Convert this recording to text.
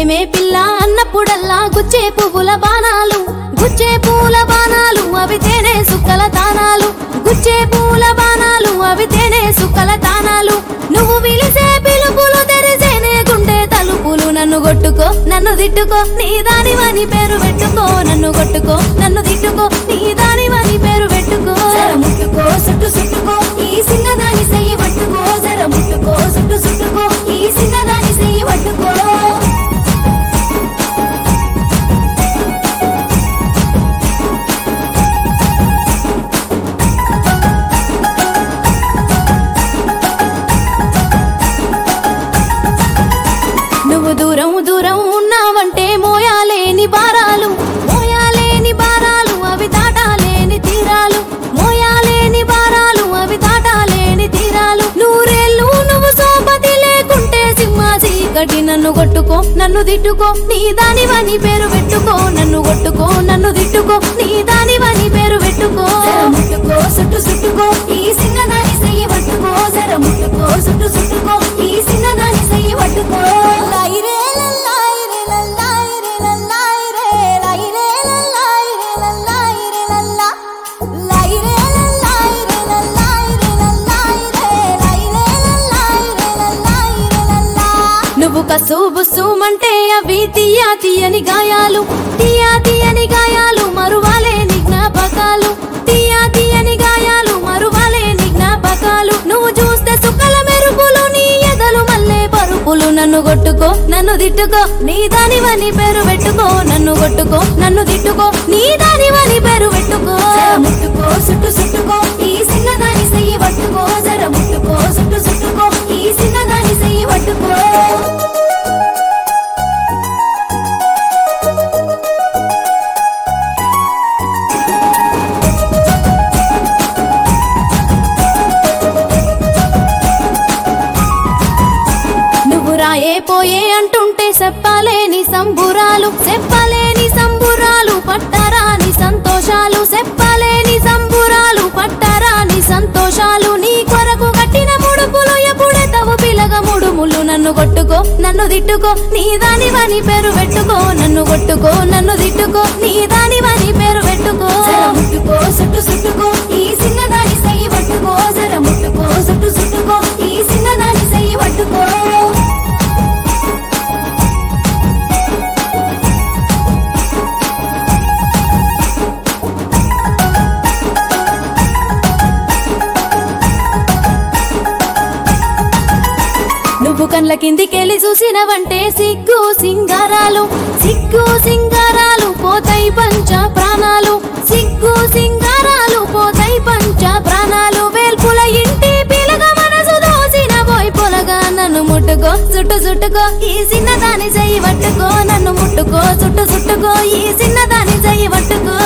ఏమే పిల్ల అన్నప్పుడల్లా గుచ్చే పువ్వుల బాణాలు గుచ్చే పూల బాణాలు అవి తేనె సుక్కల తానాలు గుచ్చే పూల బాణాలు అవి తేనె సుక్కల తానాలు నువ్వు విలిసే పిలుపులు తెరిసేనే గుండె తలుపులు నన్ను కొట్టుకో నన్ను తిట్టుకో నీ దానివని పేరు పెట్టుకో నన్ను కొట్టుకో నన్ను తిట్టుకో నీ దానివని పేరు పెట్టుకో జర ముట్టుకో సుట్టు సుట్టుకో ఈ సిన్నదాని సెయ్యి పట్టుకో జర ముట్టుకో సుట్టు సుట్టుకో ఈ సిన్నదాని సెయ్యి పట్టుకో నువ్వు దూరం దూరం ఉన్నావంటే మోయాలేని భారాలు మోయాలేని భారాలు అవి దాటాలేని తీరాలు మోయాలేని భారాలు అవి దాటాలేని తీరాలు నూరేళ్ళు నువ్వు సోపతి లేకుంటే సింహ చీకటి నన్ను కొట్టుకో నన్ను తిట్టుకో నీ దానివని పేరు పెట్టుకో నన్ను కొట్టుకో నన్ను తిట్టుకో నీ దానివని పేరు పెట్టుకో జర ముట్టుకో సుట్టు సుట్టుకో ఈ సింగదాని సెయ్యి పట్టుకో జర ముట్టుకో సుట్టు సుట్టుకో ఈ సింగదాని సెయ్యి పట్టుకో లైరే లల్లాయ్ రే లల్లాయ్ రే లల్లాయ్ రే లైరే లల్లాయ్ రే లల్లాయ్ రే లల్లా లైరే లల్లాయ్ రే లల్లాయ్ రే లల్లాయ్ రే లైరే లల్లాయ్ రే లల్లాయ్ రే లల్లా నువ్వు కసూబు సూమంటే అవి తీయా తీయని గాయాలు తీయా తీయని గాయాలు మరువాలేని జ్ఞాపకాలు తీయా తీయని గాయాలు మరువాలేని జ్ఞాపకాలు నువ్వు చూస్తే సుక్కల మెరుపులు నీ ఎదలు మల్లే పరుపులు నన్ను కొట్టుకో నన్ను తిట్టుకో నీ దానివని పేరు పెట్టుకో నన్ను కొట్టుకో నన్ను తిట్టుకో నీ దానివని పేరు పెట్టుకో జర ముట్టుకో సుట్టు సుట్టుకో ఈ సిన్నదాని సెయ్యి పట్టుకో జర ముట్టుకో సుట్టు సుట్టుకో ఈ సిన్నదాని సెయ్యి పట్టుకో నువ్వు రాయే పోయే అంటుంటే చెప్పలేని సంబురాలు చెప్పలేని సంబురాలు పట్టరాని సంతోషాలు చెప్పలేని సంబురాలు పట్టరాని సంతోషాలు నీ కొరకు కట్టిన ముడుపులు ఎప్పుడే తవు పిలగ ముడుములు నన్ను కొట్టుకో నన్ను తిట్టుకో నీ దానివని పేరు పెట్టుకో నన్ను కొట్టుకో నన్ను తిట్టుకో నీ దానివని పేరు పెట్టుకో జర ముట్టుకో సుట్టు సుట్టుకో ఈ సిన్నదాని సెయ్యి పట్టుకో జర ముట్టుకో సుట్టు సుట్టుకో ఈ సిన్నదాని సెయ్యి పట్టుకో నువ్వు కండ్ల కిందికెళ్ళి చూసినవంటే సిగ్గు సింగారాలు సిగ్గు సింగారాలు పోతాయి పంచ ప్రాణాలు సిగ్గు సింగారాలు పోతాయి పంచ ప్రాణాలు వేల్పుల ఇంటి పిలగ మనసు దోసిన పోయి పొలగా నన్ను ముట్టుకో చుట్టు చుట్టుకో ఈ చిన్నదాని చెయ్యి పట్టుకో నన్ను ముట్టుకో చుట్టు చుట్టుకో ఈ చిన్నదాని చెయ్యి పట్టుకో